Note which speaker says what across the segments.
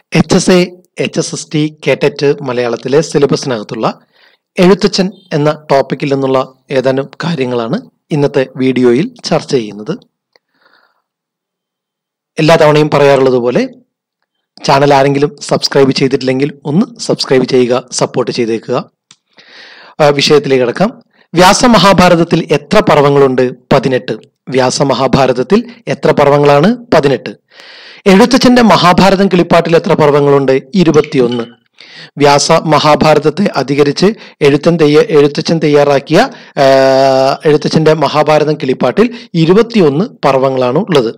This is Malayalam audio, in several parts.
Speaker 1: H S A H S S T കേട്ടറ്റ് മലയാളത്തിലെ സിലബസിനകത്തുള്ള എഴുത്തച്ഛൻ എന്ന ടോപ്പിക്കിൽ നിന്നുള്ള ഏതാനും കാര്യങ്ങളാണ് ഇന്നത്തെ വീഡിയോയിൽ ചർച്ച ചെയ്യുന്നത് എല്ലാ തവണയും പറയാറുള്ളത് പോലെ ചാനൽ ആരെങ്കിലും സബ്സ്ക്രൈബ് ചെയ്തിട്ടില്ലെങ്കിൽ ഒന്ന് സബ്സ്ക്രൈബ് ചെയ്യുക സപ്പോർട്ട് ചെയ്തേക്കുക ആ, വിഷയത്തിലേക്ക് കിടക്കാം വ്യാസമഹാഭാരതത്തിൽ എത്ര പർവ്വങ്ങളുണ്ട് പതിനെട്ട് വ്യാസമഹാഭാരതത്തിൽ എത്ര പർവ്വങ്ങളാണ് പതിനെട്ട് എഴുത്തച്ഛന്റെ മഹാഭാരതം കിളിപ്പാട്ടിൽ എത്ര പർവ്വങ്ങളുണ്ട് ഇരുപത്തിയൊന്ന് വ്യാസ മഹാഭാരതത്തെ അധികരിച്ച് എഴുത്തൻ തെയ്യ എഴുത്തച്ഛൻ തയ്യാറാക്കിയ ആ, എഴുത്തച്ഛന്റെ മഹാഭാരതം കിളിപ്പാട്ടിൽ ഇരുപത്തിയൊന്ന് പർവ്വങ്ങളാണ് ഉള്ളത്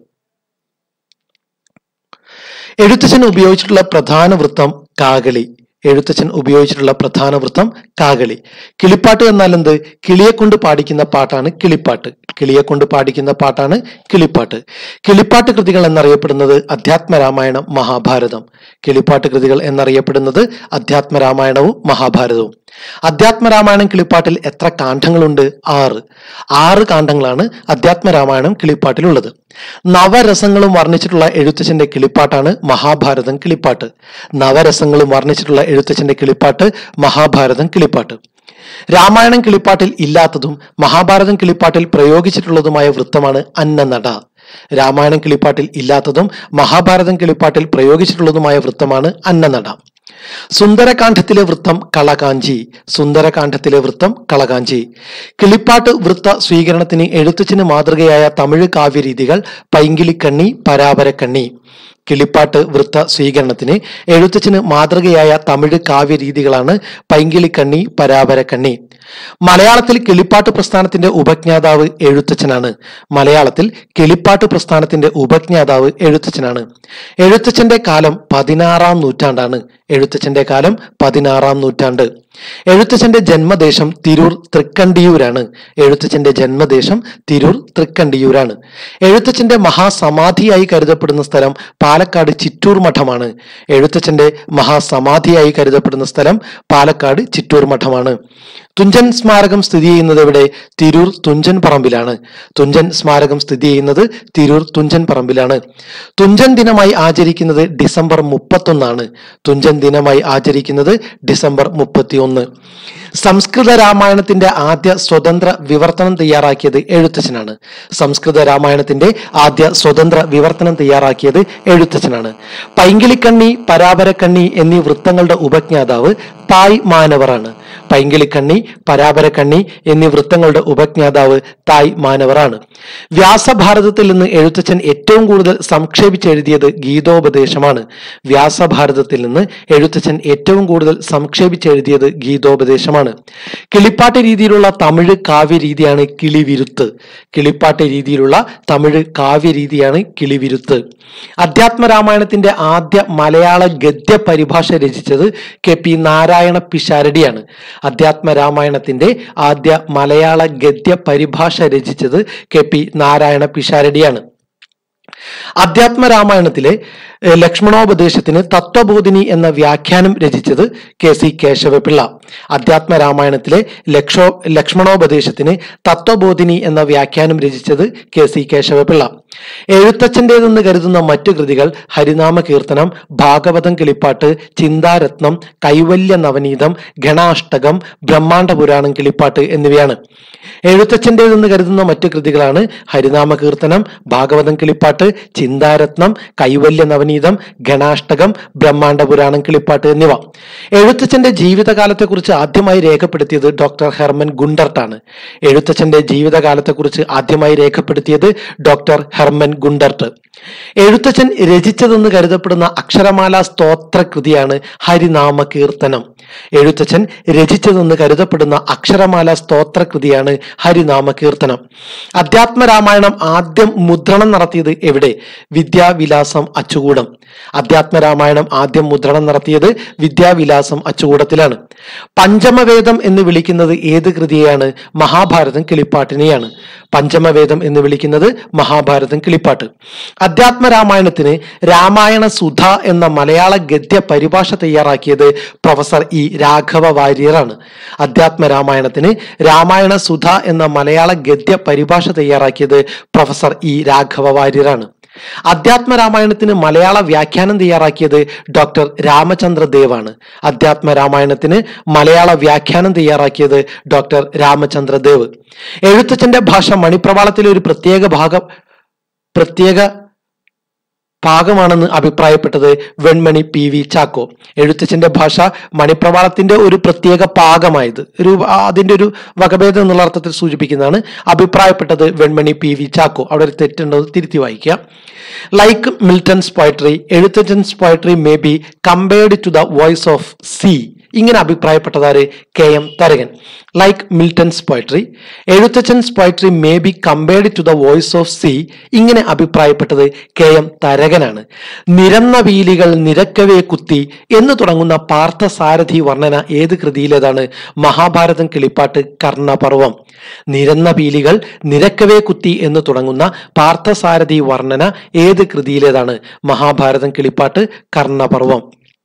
Speaker 1: എഴുത്തച്ഛൻ ഉപയോഗിച്ചിട്ടുള്ള പ്രധാന വൃത്തം കാകളി എഴുത്തച്ഛൻ ഉപയോഗിച്ചിട്ടുള്ള പ്രധാന വൃത്തം കാകളി കിളിപ്പാട്ട് എന്നാൽ എന്ത് കിളിയെ കൊണ്ട് പാടിക്കുന്ന പാട്ടാണ് കിളിപ്പാട്ട് കിളിയെ കൊണ്ട് പാടിക്കുന്ന പാട്ടാണ് കിളിപ്പാട്ട് കിളിപ്പാട്ട് കൃതികൾ എന്നറിയപ്പെടുന്നത് അധ്യാത്മരാമായണം മഹാഭാരതം കിളിപ്പാട്ട് കൃതികൾ എന്നറിയപ്പെടുന്നത് അധ്യാത്മരാമായണവും മഹാഭാരതവും അധ്യാത്മരാമായണം കിളിപ്പാട്ടിൽ എത്ര കാണ്ഡങ്ങളുണ്ട് ആറ് ആറ് കാണ്ഡങ്ങളാണ് അധ്യാത്മരാമായണം കിളിപ്പാട്ടിലുള്ളത് നവരസങ്ങളും വർണ്ണിച്ചിട്ടുള്ള എഴുത്തച്ഛന്റെ കിളിപ്പാട്ടാണ് മഹാഭാരതം കിളിപ്പാട്ട് നവരസങ്ങളും വർണ്ണിച്ചിട്ടുള്ള എഴുത്തച്ഛന്റെ കിളിപ്പാട്ട് മഹാഭാരതം കിളിപ്പാട്ട് രാമായണം കിളിപ്പാട്ടിൽ ഇല്ലാത്തതും മഹാഭാരതം കിളിപ്പാട്ടിൽ പ്രയോഗിച്ചിട്ടുള്ളതുമായ വൃത്തമാണ് അന്നനട രാമായണം കിളിപ്പാട്ടിൽ ഇല്ലാത്തതും മഹാഭാരതം കിളിപ്പാട്ടിൽ പ്രയോഗിച്ചിട്ടുള്ളതുമായ വൃത്തമാണ് അന്നനട സുന്ദരകാന്ഡത്തിലെ വൃത്തം കളകാഞ്ചി സുന്ദരകാന്ഡത്തിലെ വൃത്തം കളകാഞ്ചി കിളിപ്പാട്ട് വൃത്ത സ്വീകരണത്തിന് എഴുത്തച്ഛന് മാതൃകയായ തമിഴ് കാവ്യരീതികൾ പൈങ്കിളിക്കണ്ണി പരാപരക്കണ്ണി കിളിപ്പാട്ട് വൃത്ത സ്വീകരണത്തിന് എഴുത്തച്ഛന് മാതൃകയായ തമിഴ് കാവ്യരീതികളാണ് പൈങ്കിളിക്കണ്ണി പരാപരക്കണ്ണി മലയാളത്തിൽ കിളിപ്പാട്ട് പ്രസ്ഥാനത്തിന്റെ ഉപജ്ഞാതാവ് എഴുത്തച്ഛനാണ് മലയാളത്തിൽ കിളിപ്പാട്ട് പ്രസ്ഥാനത്തിന്റെ ഉപജ്ഞാതാവ് എഴുത്തച്ഛനാണ് എഴുത്തച്ഛന്റെ കാലം പതിനാറാം നൂറ്റാണ്ടാണ് എഴുത്തച്ഛന്റെ കാലം പതിനാറാം നൂറ്റാണ്ട് എഴുത്തച്ഛന്റെ ജന്മദേശം തിരൂർ തൃക്കണ്ടിയൂരാണ് എഴുത്തച്ഛന്റെ ജന്മദേശം തിരൂർ തൃക്കണ്ടിയൂരാണ് എഴുത്തച്ഛന്റെ മഹാസമാധിയായി കരുതപ്പെടുന്ന സ്ഥലം പാലക്കാട് ചിറ്റൂർ മഠമാണ് എഴുത്തച്ഛന്റെ മഹാസമാധിയായി കരുതപ്പെടുന്ന സ്ഥലം പാലക്കാട് ചിറ്റൂർ മഠമാണ് തുഞ്ചൻ സ്മാരകം സ്ഥിതി ചെയ്യുന്നത് എവിടെ തിരൂർ തുഞ്ചൻ പറമ്പിലാണ് തുഞ്ചൻ സ്മാരകം സ്ഥിതി ചെയ്യുന്നത് തിരൂർ തുഞ്ചൻ പറമ്പിലാണ് തുഞ്ചൻ ദിനമായി ആചരിക്കുന്നത് ഡിസംബർ മുപ്പത്തൊന്നാണ് തുഞ്ചൻ ദിനമായി ആചരിക്കുന്നത് ഡിസംബർ മുപ്പത്തിയൊന്ന് സംസ്കൃത രാമായണത്തിന്റെ ആദ്യ സ്വതന്ത്ര വിവർത്തനം തയ്യാറാക്കിയത് എഴുത്തച്ഛനാണ് സംസ്കൃത രാമായണത്തിന്റെ ആദ്യ സ്വതന്ത്ര വിവർത്തനം തയ്യാറാക്കിയത് എഴുത്തച്ഛനാണ് പൈങ്കിളിക്കണ്ണി പരാപരക്കണ്ണി എന്നീ വൃത്തങ്ങളുടെ ഉപജ്ഞാതാവ് തായ് മാനവറാണ് പൈങ്കിളിക്കണ്ണി പരാപരക്കണ്ണി എന്നീ വൃത്തങ്ങളുടെ ഉപജ്ഞാതാവ് തായ് മാനവറാണ് വ്യാസഭാരതത്തിൽ നിന്ന് എഴുത്തച്ഛൻ ഏറ്റവും കൂടുതൽ സംക്ഷേപിച്ചെഴുതിയത് ഗീതോപദേശമാണ് വ്യാസഭാരതത്തിൽ നിന്ന് എഴുത്തച്ഛൻ ഏറ്റവും കൂടുതൽ സംക്ഷേപിച്ചെഴുതിയത് ഗീതോപദേശമാണ് കിളിപ്പാട്ട് രീതിയിലുള്ള തമിഴ് കാവ്യ രീതിയാണ് കിളിവിരുത്ത് കിളിപ്പാട്ട് രീതിയിലുള്ള തമിഴ് കാവ്യ രീതിയാണ് കിളിവിരുത്ത് അധ്യാത്മരാമായണത്തിന്റെ ആദ്യ മലയാള ഗദ്യ പരിഭാഷ രചിച്ചത് കെ പി നാരായണ പിഷാരടിയാണ് അധ്യാത്മരാമായണത്തിന്റെ ആദ്യ മലയാള ഗദ്യ പരിഭാഷ രചിച്ചത് കെ പി നാരായണ പിഷാരടിയാണ് അധ്യാത്മരാമായണത്തിലെ ഏഹ്, ലക്ഷ്മണോപദേശത്തിന് തത്വബോധിനി എന്ന വ്യാഖ്യാനം രചിച്ചത് കെ സി കേശവപിള്ള അധ്യാത്മരാമായണത്തിലെ ലക്ഷോ ലക്ഷ്മണോപദേശത്തിന് തത്വബോധിനി എന്ന വ്യാഖ്യാനം രചിച്ചത് കെ സി കേശവപിള്ള എഴുത്തച്ഛൻ്റെതെന്ന് കരുതുന്ന മറ്റു കൃതികൾ ഹരിനാമ കീർത്തനം ഭാഗവതം കിളിപ്പാട്ട് ചിന്താരത്നം കൈവല്യ നവനീതം ഗണാഷ്ടകം ബ്രഹ്മാണ്ഡ പുരാണം കിളിപ്പാട്ട് എന്നിവയാണ് എഴുത്തച്ഛൻ്റെതെന്ന് കരുതുന്ന മറ്റു കൃതികളാണ് ഹരിനാമ കീർത്തനം ഭാഗവതം കിളിപ്പാട്ട് ചിന്താരത്നം കൈവല്യ നവനീതം ഗണാഷ്ടകം ബ്രഹ്മാണ്ഡ പുരാണം കിളിപ്പാട്ട് എന്നിവ എഴുത്തച്ഛന്റെ ജീവിതകാലത്തെക്കുറിച്ച് ആദ്യമായി രേഖപ്പെടുത്തിയത് ഡോക്ടർ ഹെർമൻ ഗുണ്ടർട്ടാണ് എഴുത്തച്ഛന്റെ ജീവിതകാലത്തെക്കുറിച്ച് ആദ്യമായി രേഖപ്പെടുത്തിയത് ഡോക്ടർ ഹെർമൻ ഗുണ്ടർട്ട് എഴുത്തച്ഛൻ രചിച്ചതെന്ന് കരുതപ്പെടുന്ന അക്ഷരമാല സ്തോത്ര കൃതിയാണ് ഹരിനാമ കീർത്തനം എഴുത്തച്ഛൻ രചിച്ചതെന്ന് കരുതപ്പെടുന്ന അക്ഷരമാല സ്തോത്ര കൃതിയാണ് ഹരിനാമ കീർത്തനം അധ്യാത്മരാമായണം ആദ്യം മുദ്രണം നടത്തിയത് എവിടെ വിദ്യാവിലാസം അച്ചുകൂടം അധ്യാത്മരാമായണം ആദ്യം മുദ്രണം നടത്തിയത് വിദ്യാവിലാസം അച്ചുകൂടത്തിലാണ് പഞ്ചമവേദം എന്ന് വിളിക്കുന്നത് ഏത് കൃതിയെയാണ് മഹാഭാരതം കിളിപ്പാട്ടിനെയാണ് പഞ്ചമവേദം എന്ന് വിളിക്കുന്നത് മഹാഭാരതം കിളിപ്പാട്ട് അധ്യാത്മരാമായണത്തിന് രാമായണ സുധ എന്ന മലയാള ഗദ്യ പരിഭാഷ തയ്യാറാക്കിയത് പ്രൊഫസർ ഇ രാഘവ വാര്യറാണ് അധ്യാത്മരാമായണത്തിന് രാമായണ സുധ എന്ന മലയാള ഗദ്യ പരിഭാഷ തയ്യാറാക്കിയത് പ്രൊഫസർ ഇ രാഘവ വാര്യറാണ് അധ്യാത്മരാമായണത്തിന് മലയാള വ്യാഖ്യാനം തയ്യാറാക്കിയത് ഡോക്ടർ രാമചന്ദ്ര ദേവാണ് അധ്യാത്മരാമായണത്തിന് മലയാള വ്യാഖ്യാനം തയ്യാറാക്കിയത് ഡോക്ടർ രാമചന്ദ്ര ദേവ് എഴുത്തച്ഛന്റെ ഭാഷ മണിപ്രവാളത്തിലെ ഒരു പ്രത്യേക ഭാഗം പ്രത്യേക ഭാഗമാണെന്ന് അഭിപ്രായപ്പെട്ടത് വെൺമണി പി വി ചാക്കോ എഴുത്തച്ഛന്റെ ഭാഷ മണിപ്രവാളത്തിന്റെ ഒരു പ്രത്യേക പാകമായത് ഒരു ആ, അതിന്റെ ഒരു വകഭേദം എന്നുള്ള അർത്ഥത്തിൽ സൂചിപ്പിക്കുന്നതാണ് അഭിപ്രായപ്പെട്ടത് വെൺമണി പി വി ചാക്കോ അവിടെ ഒരു തെറ്റുണ്ടോ തിരുത്തി വായിക്കുക like Milton's poetry Ezhuthachan's poetry may be compared to the voice of sea ഇങ്ങനെ അഭിപ്രായപ്പെട്ടതാര് K M Tharakan like Milton's poetry Ezhuthachan's poetry may be compared to the voice of sea ഇങ്ങനെ അഭിപ്രായപ്പെട്ടത് കെ എം തരകനാണ് നിരന്ന വീലികൾ നിരക്കവേ കുത്തി എന്ന് തുടങ്ങുന്ന പാർത്ഥസാരഥി വർണ്ണന ഏത് കൃതിയിലേതാണ് മഹാഭാരതം കിളിപ്പാട്ട് കർണപർവം നിരന്ന പീലികൾ നിരക്കവേ കുത്തി എന്ന് തുടങ്ങുന്ന പാർത്ഥസാരഥി വർണ്ണന ഏത് കൃതിയിലേതാണ് മഹാഭാരതം കിളിപ്പാട്ട് കർണപർവം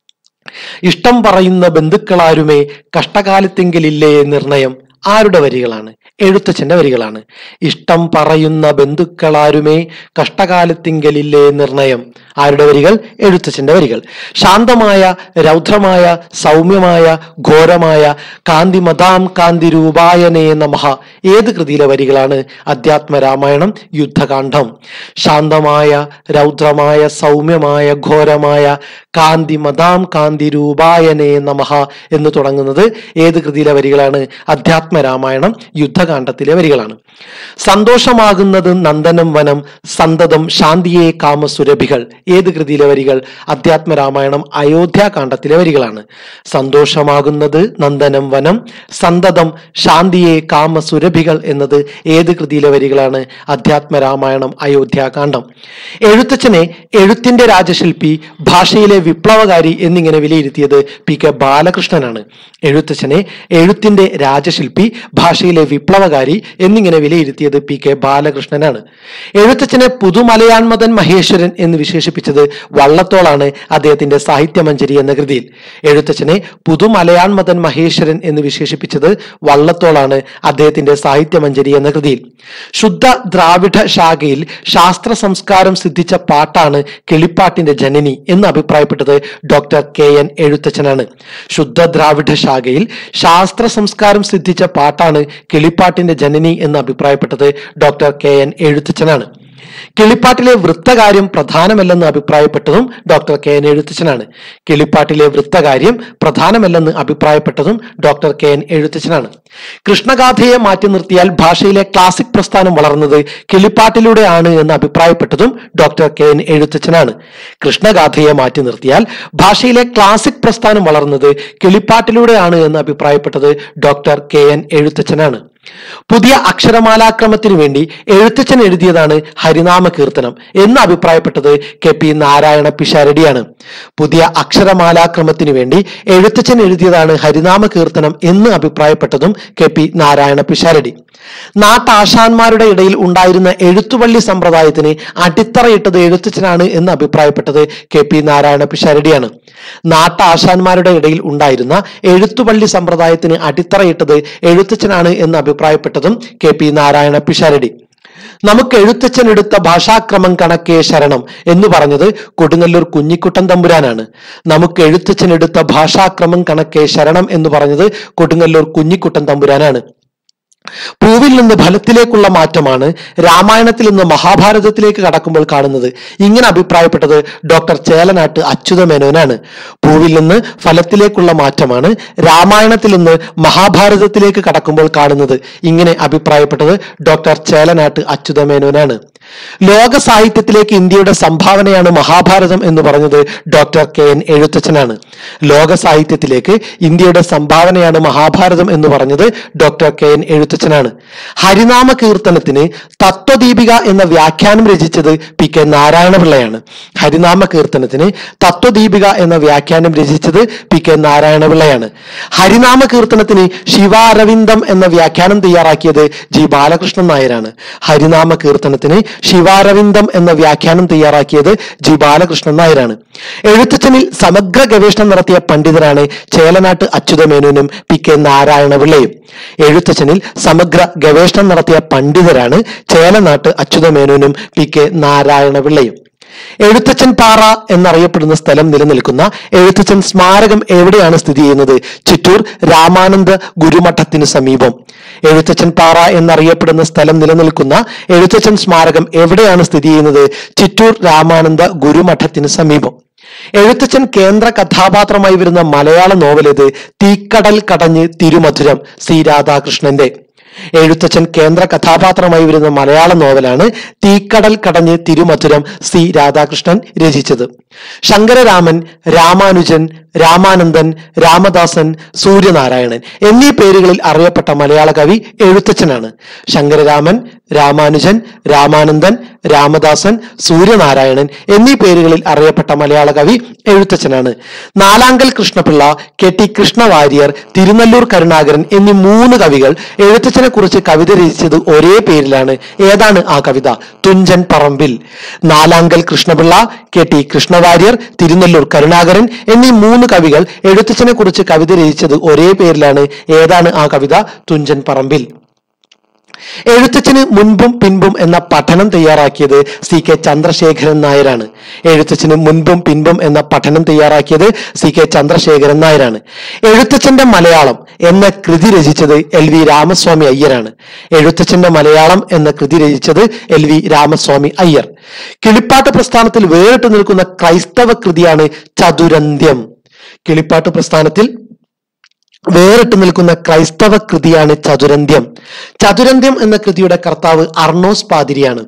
Speaker 1: ഇഷ്ടം പറയുന്ന ബന്ധുക്കളാരുമേ കഷ്ടകാലത്തെങ്കിലില്ലേ നിർണയം ആരുടെ വരികളാണ് എഴുത്തച്ഛന്റെ വരികളാണ് ഇഷ്ടം പറയുന്ന ബന്ധുക്കളാരുമേ കഷ്ടകാലത്തിങ്കലില്ലേ നിർണയം ആരുടെ വരികൾ എഴുത്തച്ഛന്റെ വരികൾ ശാന്തമായ രൗദ്രമായ സൗമ്യമായ ഘോരമായ കാന്തിമതാം കാന്തി രൂപായനേ നമഃ ഏത് കൃതിയിലെ വരികളാണ് അധ്യാത്മ രാമായണം യുദ്ധകാന്ഡം ശാന്തമായ രൗദ്രമായ സൗമ്യമായ ഘോരമായ കാന്തിമതാം കാന്തി രൂപായനേ നമഃ എന്ന് തുടങ്ങുന്നത് ഏത് കൃതിയിലെ വരികളാണ് അധ്യാത്മ രാമായണം യുദ്ധകാന്ഡത്തിലെ വരികളാണ് സന്തോഷമാകുന്നത് നന്ദനം വനം സന്തതം ശാന്തിയെ കാമസുരഭികൾ ഏത് കൃതിയിലെ വരികൾ അധ്യാത്മ രാമായണം അയോധ്യാകാന്ഡത്തിലെ വരികളാണ് സന്തോഷമാകുന്നത് നന്ദനം വനം സന്തതം ശാന്തിയെ കാമസുരഭികൾ എന്നത് ഏത് കൃതിയിലെ വരികളാണ് അധ്യാത്മ രാമായണം അയോധ്യാകാന്ഡം എഴുത്തച്ഛനെ എഴുത്തിന്റെ രാജശില്പി ഭാഷയിലെ വിപ്ലവകാരി എന്നിങ്ങനെ വിലയിരുത്തിയത് പി കെ ബാലകൃഷ്ണനാണ് എഴുത്തച്ഛനെ എഴുത്തിന്റെ രാജശില്പി ഭാഷയിലെ വിപ്ലവകാരി എന്നിങ്ങനെ വിലയിരുത്തിയത് പി കെ ബാലകൃഷ്ണനാണ് എഴുത്തച്ഛനെ പുതുമലയാൺമതൻ മഹേശ്വരൻ എന്ന് വിശേഷിപ്പിച്ചത് വള്ളത്തോളാണ് അദ്ദേഹത്തിന്റെ സാഹിത്യമഞ്ജരി എന്ന കൃതിയിൽ എഴുത്തച്ഛനെ പുതുമലയാൺമതൻ മഹേശ്വരൻ എന്ന് വിശേഷിപ്പിച്ചത് വള്ളത്തോളാണ് അദ്ദേഹത്തിന്റെ സാഹിത്യമഞ്ജരി എന്ന കൃതിയിൽ ശുദ്ധ ദ്രാവിഡ ശാഖയിൽ ശാസ്ത്ര സംസ്കാരം സിദ്ധിച്ച പാട്ടാണ് കിളിപ്പാട്ടിന്റെ ജനനി എന്ന് അഭിപ്രായപ്പെട്ടത് ഡോക്ടർ കെ എൻ എഴുത്തച്ഛനാണ് ശുദ്ധ ദ്രാവിഡ ശാഖയിൽ ശാസ്ത്ര സംസ്കാരം സിദ്ധിച്ച പാട്ടാണ് കിളിപ്പാട്ടിന്റെ ജനനി എന്ന് അഭിപ്രായപ്പെട്ടത് ഡോക്ടർ കെ എൻ എഴുത്തച്ഛനാണ് കിളിപ്പാട്ടിലെ വൃത്തകാര്യം പ്രധാനമല്ലെന്ന് അഭിപ്രായപ്പെട്ടതും ഡോക്ടർ കെ എൻ എഴുത്തച്ഛനാണ് കിളിപ്പാട്ടിലെ വൃത്തകാര്യം പ്രധാനമല്ലെന്ന് അഭിപ്രായപ്പെട്ടതും ഡോക്ടർ കെ എൻ എഴുത്തച്ഛനാണ് കൃഷ്ണഗാഥയെ മാറ്റി നിർത്തിയാൽ ഭാഷയിലെ ക്ലാസിക് പ്രസ്ഥാനം വളർന്നത് കിളിപ്പാട്ടിലൂടെയാണ് എന്ന് അഭിപ്രായപ്പെട്ടതും ഡോക്ടർ കെ എൻ എഴുത്തച്ഛനാണ് കൃഷ്ണഗാഥയെ മാറ്റി നിർത്തിയാൽ ഭാഷയിലെ ക്ലാസിക് പ്രസ്ഥാനം വളർന്നത് കിളിപ്പാട്ടിലൂടെയാണ് എന്ന് അഭിപ്രായപ്പെട്ടത് ഡോക്ടർ കെ എൻ എഴുത്തച്ഛനാണ് പുതിയ അക്ഷരമാലാക്രമത്തിനു വേണ്ടി എഴുത്തച്ഛൻ എഴുതിയതാണ് ഹരിനാമ കീർത്തനം എന്ന് അഭിപ്രായപ്പെട്ടത് കെ പി നാരായണ പിഷാരടിയാണ് പുതിയ അക്ഷരമാലാക്രമത്തിനു വേണ്ടി എഴുത്തച്ഛൻ എഴുതിയതാണ് ഹരിനാമ കീർത്തനം എന്ന് അഭിപ്രായപ്പെട്ടതും കെ പി നാരായണ പിഷാരടി നാട്ടാശാന്മാരുടെ ഇടയിൽ ഉണ്ടായിരുന്ന എഴുത്തുപള്ളി സമ്പ്രദായത്തിന് അടിത്തറയിട്ടത് എഴുത്തച്ഛനാണ് എന്ന് അഭിപ്രായപ്പെട്ടത് കെ പി നാരായണ പിഷാരടിയാണ് നാട്ടാശാന്മാരുടെ ഇടയിൽ ഉണ്ടായിരുന്ന എഴുത്തുപള്ളി സമ്പ്രദായത്തിന് അടിത്തറയിട്ടത് എഴുത്തച്ഛനാണ് എന്ന് അഭിപ്രായപ്പെട്ടതും കെ പി നാരായണ പിഷാരടി നമുക്ക് എഴുത്തച്ഛൻ എടുത്ത ഭാഷാക്രമം കണക്കേ ശരണം എന്ന് പറഞ്ഞത് കൊടുങ്ങല്ലൂർ കുഞ്ഞിക്കുട്ടൻ തമ്പുരാനാണ് നമുക്ക് എഴുത്തച്ഛൻ എടുത്ത ഭാഷാക്രമം കണക്കേ ശരണം എന്ന് പറഞ്ഞത് കൊടുങ്ങല്ലൂർ കുഞ്ഞിക്കുട്ടൻ തമ്പുരാനാണ് പൂവിൽ നിന്ന് ഫലത്തിലേക്കുള്ള മാറ്റമാണ് രാമായണത്തിൽ നിന്ന് മഹാഭാരതത്തിലേക്ക് കടക്കുമ്പോൾ കാണുന്നത് ഇങ്ങനെ അഭിപ്രായപ്പെട്ടത് ഡോക്ടർ ചേലനാട്ട് അച്യുത മേനോനാണ് പൂവിൽ നിന്ന് ഫലത്തിലേക്കുള്ള മാറ്റമാണ് രാമായണത്തിൽ നിന്ന് മഹാഭാരതത്തിലേക്ക് കടക്കുമ്പോൾ കാണുന്നത് ഇങ്ങനെ അഭിപ്രായപ്പെട്ടത് ഡോക്ടർ ചേലനാട്ട് അച്യുത മേനോനാണ് ലോക സാഹിത്യത്തിലേക്ക് ഇന്ത്യയുടെ സംഭാവനയാണ് മഹാഭാരതം എന്ന് പറഞ്ഞത് ഡോക്ടർ കെ എൻ എഴുത്തച്ഛനാണ് ലോക സാഹിത്യത്തിലേക്ക് ഇന്ത്യയുടെ സംഭാവനയാണ് മഹാഭാരതം എന്ന് പറഞ്ഞത് ഡോക്ടർ കെ എൻ എഴുത്തച്ഛനാണ് ഹരിനാമ കീർത്തനത്തിന് തത്വദീപിക എന്ന വ്യാഖ്യാനം രചിച്ചത് പി കെ നാരായണപിള്ളയാണ് ഹരിനാമ കീർത്തനത്തിന് തത്വദീപിക എന്ന വ്യാഖ്യാനം രചിച്ചത് പി കെ നാരായണപിള്ളയാണ് ഹരിനാമ കീർത്തനത്തിന് ശിവാരവിന്ദം എന്ന വ്യാഖ്യാനം തയ്യാറാക്കിയത് ജി ബാലകൃഷ്ണൻ നായരാണ് ഹരിനാമ കീർത്തനത്തിന് ശിവാരവിന്ദം എന്ന വ്യാഖ്യാനം തയ്യാറാക്കിയത് ജി ബാലകൃഷ്ണൻ നായരാണ് എഴുത്തച്ഛനിൽ സമഗ്ര ഗവേഷണം നടത്തിയ പണ്ഡിതരാണ് ചേലനാട്ട് അച്യുതമേനോനും പി കെ നാരായണപിള്ളയും എഴുത്തച്ഛനിൽ സമഗ്ര ഗവേഷണം നടത്തിയ പണ്ഡിതരാണ് ചേലനാട്ട് അച്യുതമേനോനും പി കെ നാരായണപിള്ളയും എഴുത്തച്ഛൻ പാറ എന്നറിയപ്പെടുന്ന സ്ഥലം നിലനിൽക്കുന്ന എഴുത്തച്ഛൻ സ്മാരകം എവിടെയാണ് സ്ഥിതി ചെയ്യുന്നത് ചിറ്റൂർ രാമാനന്ദ ഗുരുമഠത്തിന് സമീപം എഴുത്തച്ഛൻ പാറ എന്നറിയപ്പെടുന്ന സ്ഥലം നിലനിൽക്കുന്ന എഴുത്തച്ഛൻ സ്മാരകം എവിടെയാണ് സ്ഥിതി ചെയ്യുന്നത് ചിറ്റൂർ രാമാനന്ദ ഗുരുമഠത്തിന് സമീപം എഴുത്തച്ഛൻ കേന്ദ്ര കഥാപാത്രമായി വരുന്ന മലയാള നോവലേത് തീക്കടൽ കടഞ്ഞ് തിരുമധുരം സി രാധാകൃഷ്ണന്റെ എഴുത്തച്ഛൻ കേന്ദ്ര കഥാപാത്രമായി വരുന്ന മലയാള നോവലാണ് തീക്കടൽ കടഞ്ഞ് തിരുമധുരം സി രാധാകൃഷ്ണൻ രചിച്ചത് ശങ്കരരാമൻ രാമാനുജൻ രാമാനന്ദൻ രാമദാസൻ സൂര്യനാരായണൻ എന്നീ പേരുകളിൽ അറിയപ്പെട്ട മലയാള കവി എഴുത്തച്ഛനാണ് ശങ്കരരാമൻ രാമാനുജൻ രാമാനന്ദൻ രാമദാസൻ സൂര്യനാരായണൻ എന്നീ പേരുകളിൽ അറിയപ്പെട്ട മലയാള കവി എഴുത്തച്ഛനാണ് നാലാങ്കൽ കൃഷ്ണപിള്ള കെ ടി കൃഷ്ണവാര്യർ തിരുനെല്ലൂർ കരുണാകരൻ എന്നീ മൂന്ന് കവികൾ എഴുത്തച്ഛനെ കുറിച്ച് കവിത രചിച്ചത് ഒരേ പേരിലാണ് ഏതാണ് ആ കവിത തുഞ്ചൻ പറമ്പിൽ നാലാങ്കൽ കൃഷ്ണപിള്ള കെ ടി കൃഷ്ണവാര്യർ തിരുനെല്ലൂർ കരുണാകരൻ എന്നീ മൂന്ന് കവികൾ എഴുത്തച്ഛനെ കുറിച്ച് കവിത രചിച്ചത് ഒരേ പേരിലാണ് ഏതാണ് ആ കവിത തുഞ്ചൻ പറമ്പിൽ എഴുത്തച്ഛന് മുൻപും പിൻപും എന്ന പഠനം തയ്യാറാക്കിയത് സി കെ ചന്ദ്രശേഖരൻ നായരാണ് എഴുത്തച്ഛന് മുൻപും പിൻപും എന്ന പഠനം തയ്യാറാക്കിയത് സി കെ ചന്ദ്രശേഖരൻ നായരാണ് എഴുത്തച്ഛന്റെ മലയാളം എന്ന കൃതി രചിച്ചത് എൽ വി രാമസ്വാമി അയ്യരാണ് എഴുത്തച്ഛന്റെ മലയാളം എന്ന കൃതി രചിച്ചത് എൽ വി രാമസ്വാമി അയ്യർ കിളിപ്പാട്ട് പ്രസ്ഥാനത്തിൽ വേറിട്ട് നിൽക്കുന്ന ക്രൈസ്തവ കൃതിയാണ് ചതുരന്ത്യം കിളിപ്പാട്ട് പ്രസ്ഥാനത്തിൽ വേറിട്ട് നിൽക്കുന്ന ക്രൈസ്തവ കൃതിയാണ് ചതുരന്ത്യം ചതുരന്ത്യം എന്ന കൃതിയുടെ കർത്താവ് അർണോസ് പാതിരിയാണ്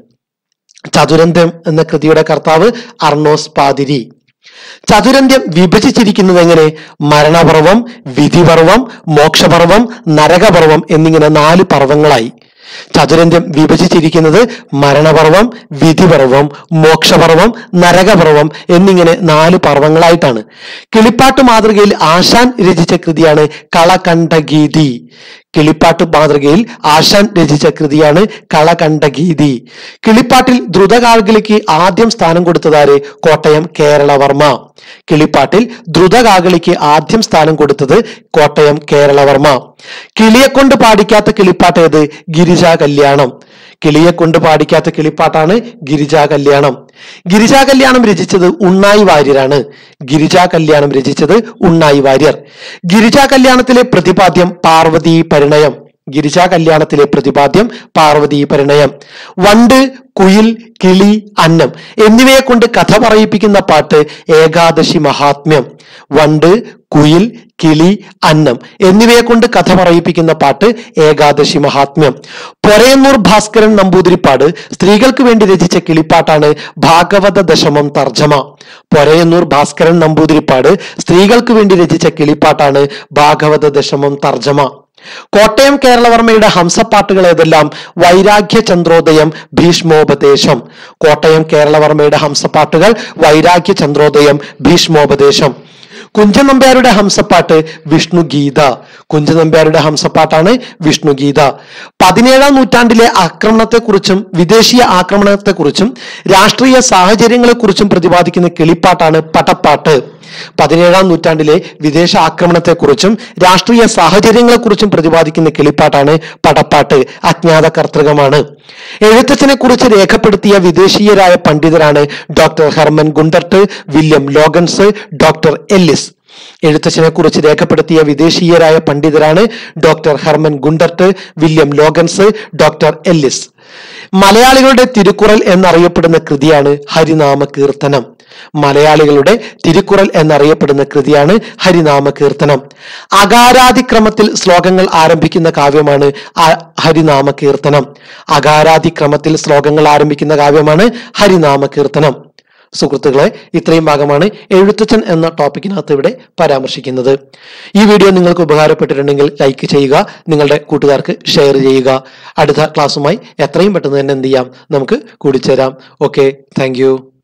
Speaker 1: ചതുരന്ത്യം എന്ന കൃതിയുടെ കർത്താവ് അർണോസ് പാതിരി ചതുരന്ത്യം വിഭജിച്ചിരിക്കുന്നത് എങ്ങനെ മരണപർവം വിധിപർവം മോക്ഷപർവം നരകപർവം എന്നിങ്ങനെ നാല് പർവങ്ങളായി ചതുരന്ത്യം വിഭജിച്ചിരിക്കുന്നത് മരണപർവം വിധിപർവം മോക്ഷപർവം നരകപർവം എന്നിങ്ങനെ നാല് പർവങ്ങളായിട്ടാണ് കിളിപ്പാട്ട് മാതൃകയിൽ ആശാൻ രചിച്ച കൃതിയാണ് കളകണ്ഠഗീതി കിളിപ്പാട്ട് മാതൃകയിൽ ആശാൻ രചിച്ച കൃതിയാണ് കളകണ്ഠഗീതി കിളിപ്പാട്ടിൽ ദ്രുതകാൽകളിക്ക് ആദ്യം സ്ഥാനം കൊടുത്തതാര് കോട്ടയം കേരളവർമ്മ കിളിപ്പാട്ടിൽ ദ്രുതകാകളിക്ക് ആദ്യം സ്ഥാനം കൊടുത്തത് കോട്ടയം കേരളവർമ്മ കിളിയെ കൊണ്ട് പാടിക്കാത്ത കിളിപ്പാട്ട് ഏത് ഗിരിജാ കല്യാണം കിളിയെ കൊണ്ട് പാടിക്കാത്ത കിളിപ്പാട്ടാണ് ഗിരിജാ കല്യാണം ഗിരിജാ കല്യാണം രചിച്ചത് ഉണ്ണായി വാര്യരാണ് ഗിരിജാ കല്യാണം രചിച്ചത് ഉണ്ണായി വാര്യർ ഗിരിജാ കല്യാണത്തിലെ പ്രതിപാദ്യം പാർവതി പരിണയം ഗിരിജാ കല്യാണത്തിലെ പ്രതിപാദ്യം പാർവതി പരിണയം വണ്ട് കുയിൽ കിളി അന്നം എന്നിവയെ കൊണ്ട് കഥ പറയിപ്പിക്കുന്ന പാട്ട് ഏകാദശി മഹാത്മ്യം വണ്ട് കുയിൽ കിളി അന്നം എന്നിവയെ കൊണ്ട് കഥ പറയിപ്പിക്കുന്ന പാട്ട് ഏകാദശി മഹാത്മ്യം പൊരയന്നൂർ ഭാസ്കരൻ നമ്പൂതിരിപ്പാട് സ്ത്രീകൾക്ക് വേണ്ടി രചിച്ച കിളിപ്പാട്ടാണ് ഭാഗവത ദശമം തർജമ പൊരയന്നൂർ ഭാസ്കരൻ നമ്പൂതിരിപ്പാട് സ്ത്രീകൾക്ക് വേണ്ടി രചിച്ച കിളിപ്പാട്ടാണ് ഭാഗവത ദശമം തർജമ കോട്ടയം കേരളവർമ്മയുടെ ഹംസപ്പാട്ടുകൾ ഏതെല്ലാം വൈരാഗ്യ ചന്ദ്രോദയം ഭീഷ്മോപദേശം കോട്ടയം കേരളവർമ്മയുടെ ഹംസപ്പാട്ടുകൾ വൈരാഗ്യ ചന്ദ്രോദയം ഭീഷ്മോപദേശം കുഞ്ചൻ നമ്പ്യാരുടെ ഹംസപ്പാട്ട് വിഷ്ണു ഗീത കുഞ്ചൻ നമ്പ്യാരുടെ ഹംസപ്പാട്ടാണ് വിഷ്ണു ഗീത പതിനേഴാം നൂറ്റാണ്ടിലെ ആക്രമണത്തെക്കുറിച്ചും വിദേശീയ ആക്രമണത്തെക്കുറിച്ചും രാഷ്ട്രീയ സാഹചര്യങ്ങളെക്കുറിച്ചും പ്രതിപാദിക്കുന്ന കിളിപ്പാട്ടാണ് പടപ്പാട്ട് പതിനേഴാം നൂറ്റാണ്ടിലെ വിദേശ ആക്രമണത്തെക്കുറിച്ചും രാഷ്ട്രീയ സാഹചര്യങ്ങളെക്കുറിച്ചും പ്രതിപാദിക്കുന്ന കിളിപ്പാട്ടാണ് പടപ്പാട്ട് അജ്ഞാത കർത്തൃകമാണ് എഴുത്തച്ഛനെ കുറിച്ച് രേഖപ്പെടുത്തിയ വിദേശീയരായ പണ്ഡിതരാണ് doctor Hermann Gundert William Logan's doctor Ellis എഴുത്തച്ഛനെ കുറിച്ച് രേഖപ്പെടുത്തിയ വിദേശീയരായ പണ്ഡിതരാണ് doctor Hermann Gundert William Logan's doctor Ellis മലയാളികളുടെ തിരുക്കുറൽ എന്നറിയപ്പെടുന്ന കൃതിയാണ് ഹരിനാമ കീർത്തനം മലയാളികളുടെ തിരുക്കുറൽ എന്നറിയപ്പെടുന്ന കൃതിയാണ് ഹരിനാമ കീർത്തനം അകാരാതിക്രമത്തിൽ ശ്ലോകങ്ങൾ ആരംഭിക്കുന്ന കാവ്യമാണ് ആ- ഹരിനാമ കീർത്തനം അകാരാതിക്രമത്തിൽ ശ്ലോകങ്ങൾ ആരംഭിക്കുന്ന കാവ്യമാണ് ഹരിനാമ കീർത്തനം സുഹൃത്തുക്കളെ ഇത്രയും ഭാഗമാണ് എഴുത്തച്ഛൻ എന്ന ടോപ്പിക്കിനകത്ത് ഇവിടെ പരാമർശിക്കുന്നത് ഈ വീഡിയോ നിങ്ങൾക്ക് ഉപകാരപ്പെട്ടിട്ടുണ്ടെങ്കിൽ ലൈക്ക് ചെയ്യുക നിങ്ങളുടെ കൂട്ടുകാർക്ക് ഷെയർ ചെയ്യുക അടുത്ത ക്ലാസ്സുമായി എത്രയും പെട്ടെന്ന് തന്നെ എന്ത് ചെയ്യാം നമുക്ക് കൂടിച്ചേരാം ഓക്കെ താങ്ക്